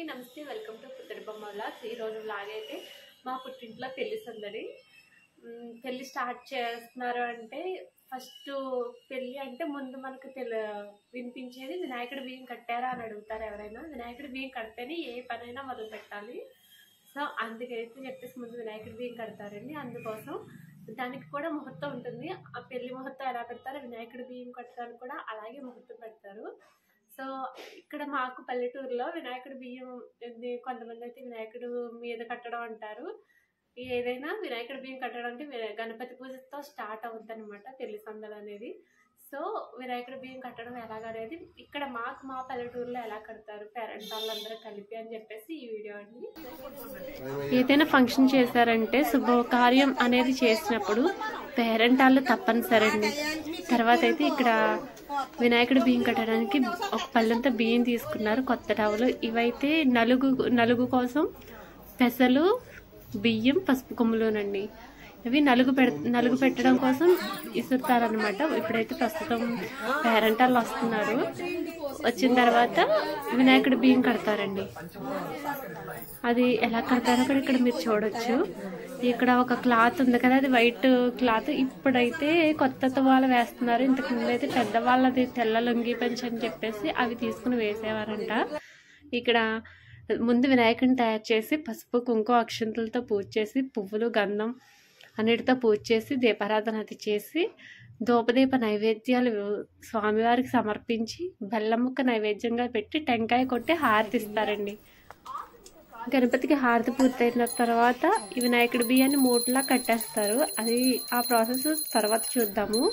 అండి నమస్తే welcome to పుత్తడి బొమ్మ వ్లాగ్స్ ఈ రోజు వ్లాగ్ అయితే మా పుట్టింట్లో పెళ్లి సందడి మ్, పెళ్లి స్టార్ట్ చేస్తున్నారు అంటే ఫస్ట్ పెళ్లి అంటే ముందు మనకు తెల వినిపించేది వినాయకుడి బియ్యం కట్టారా అని అడుగుతారు ఎవరైనా వినాయకుడి బియ్యం కడితేనే ఏ పనైనా మొదలు పెట్టాలి సో అందుకైతే చెప్పేసి ముందు వినాయకుడి బియ్యం కడతారండి అందుకోసం దానికి కూడా ముహూర్తం ఉంటుంది ఆ పెళ్లి ముహూర్తం ఎలా పెడతారో వినాయకుడి బియ్యం కట్టడానికి కూడా అలాగే ముహూర్తం పెడతారు సో ఇక్కడ మాకు పల్లెటూరులో వినాయకుడి బియ్యం ఇది కొంతమంది అయితే వినాయకుడు మీద కట్టడం అంటారు ఏదైనా వినాయకుడి బియ్యం కట్టడం అంటే వి- గణపతి పూజతో స్టార్ట్ అవుతుంది అనమాట పెళ్లి సందడి అనేది సో వినాయకుడి బియ్యం కట్టడం ఎలాగనేది ఇక్కడ మాకు మా పల్లెటూరులో ఎలా కడతారు పేరెంట్స్ వాళ్ళందరూ కలిపి అని చెప్పేసి ఈ వీడియో అండి ఏదైనా ఫంక్షన్ చేశారంటే శుభకార్యం అనేది చేసినప్పుడు పేరెంట్ వాళ్ళు తప్పనిసరి అండి తర్వాత అయితే ఇక్కడ వినాయకుడి బియ్యం కట్టడానికి ఒక పళ్ళంతా బియ్యం తీసుకున్నారు కొత్త టవలు ఇవైతే నలుగు నలుగు కోసం పెసలు బియ్యం పసుపు కొమ్ములోనండి ఇవి నలుగు పెడ నలుగు పెట్టడం కోసం ఇసురుతారనమాట ఇప్పుడైతే ప్రస్తుతం పేరెంట్ వాళ్ళు వస్తున్నారు వచ్చిన తర్వాత వినాయకుడి బియ్యం కడతారండి అది ఎలా కడతారో కూడా ఇక్కడ మీరు చూడొచ్చు ఇక్కడ ఒక క్లాత్ ఉంది కదా అది వైట్ క్లాత్ ఇప్పుడైతే కొత్త తువాల వేస్తున్నారు ఇంతకు ముందు అయితే పెద్దవాళ్ళది తెల్ల లొంగి పంచి అని చెప్పేసి అవి తీసుకుని వేసేవారంట ఇక్కడ ముందు వినాయకుడిని తయారు చేసి పసుపు కుంకుమ అక్షంతలతో పూజ చేసి పువ్వులు గంధం అన్నిటితో పూజ చేసి దీపారాధన అది చేసి ధూపదీప నైవేద్యాలు స్వామివారికి సమర్పించి బెల్లం ముక్క నైవేద్యంగా పెట్టి టెంకాయ కొట్టి హారతి ఇస్తారండి గణపతికి హారతి పూర్తయిన తర్వాత ఈ వినాయకుడి బియ్యాన్ని మూటలా కట్టేస్తారు అది ఆ ప్రాసెస్ తర్వాత చూద్దాము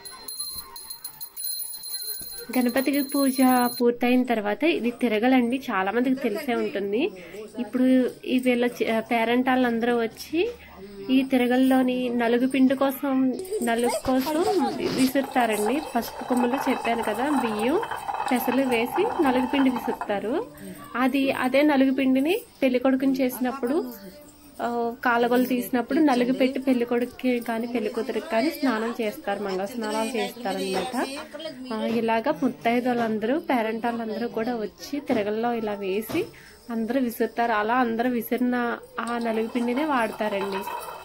గణపతికి పూజ పూర్తయిన తర్వాత ఇది తిరగలండి చాలా మందికి తెలిసే ఉంటుంది ఇప్పుడు ఈ వీళ్ళ పేరెంట్ వాళ్ళందరూ వచ్చి ఈ తిరగల్లోని నలుగు పిండి కోసం నలుగు కోసం విసురుతారండి పసుపు కొమ్ములు చెప్పాను కదా బియ్యం పెసలు వేసి నలుగు పిండి విసురుతారు అది అదే నలుగు పిండిని పెళ్లి కొడుకుని చేసినప్పుడు ఆ, కాలగొలు తీసినప్పుడు నలుగు పెట్టి పెళ్లి కొడుకుకి కానీ పెళ్లి కూతురికి కానీ స్నానం చేస్తారు మంగళ స్నానాలు చేస్తారు అనమాట ఇలాగా ముత్తైదులందరూ పేరెంట్ వాళ్ళందరూ కూడా వచ్చి తిరగల్లో ఇలా వేసి అందరూ విసురుతారు అలా అందరూ విసిరిన ఆ నలుగు పిండినే వాడతారండి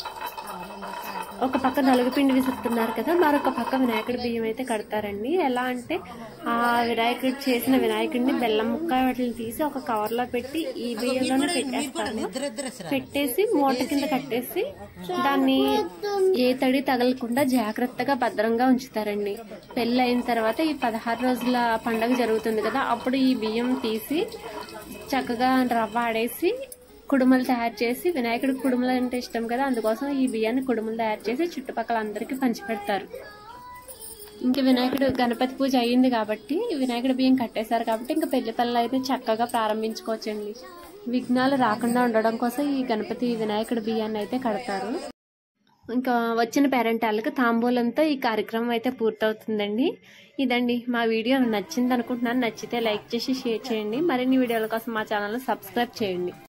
ఒక పక్క నలుగు పిండి విసురుతున్నారు కదా మరొక పక్క వినాయకుడి బియ్యం అయితే కడతారండి ఎలా అంటే ఆ వినాయకుడు చేసిన వినాయకుడిని బెల్లం ముక్క వాటిని తీసి ఒక కవర్ లో పెట్టి ఈ బియ్యంలోనే పెట్టేస్తాను పెట్టేసి మూట కింద కట్టేసి దాన్ని ఏ తడి తగలకుండా జాగ్రత్తగా భద్రంగా ఉంచుతారండి పెళ్ళి అయిన తర్వాత ఈ పదహారు రోజుల పండగ జరుగుతుంది కదా అప్పుడు ఈ బియ్యం తీసి చక్కగా రవ్వ ఆడేసి కుడుములు తయారు చేసి వినాయకుడికి కుడుములు అంటే ఇష్టం కదా అందుకోసం ఈ బియ్యాన్ని కుడుములు తయారు చేసి చుట్టుపక్కల అందరికీ పంచిపెడతారు ఇంక వినాయకుడు గణపతి పూజ అయ్యింది కాబట్టి వినాయకుడి బియ్యం కట్టేశారు కాబట్టి ఇంకా పెళ్లి పనులు అయితే చక్కగా ప్రారంభించుకోవచ్చండి విఘ్నాలు రాకుండా ఉండడం కోసం ఈ గణపతి వినాయకుడి బియ్యాన్ని అయితే కడతారు ఇంకా వచ్చిన పేరెంట్ వాళ్ళకి తాంబూలంతో ఈ కార్యక్రమం అయితే పూర్తవుతుందండి ఇదండి మా వీడియో నచ్చింది అనుకుంటున్నాను నచ్చితే లైక్ చేసి షేర్ చేయండి మరిన్ని వీడియోల కోసం మా ఛానల్ సబ్స్క్రైబ్ చేయండి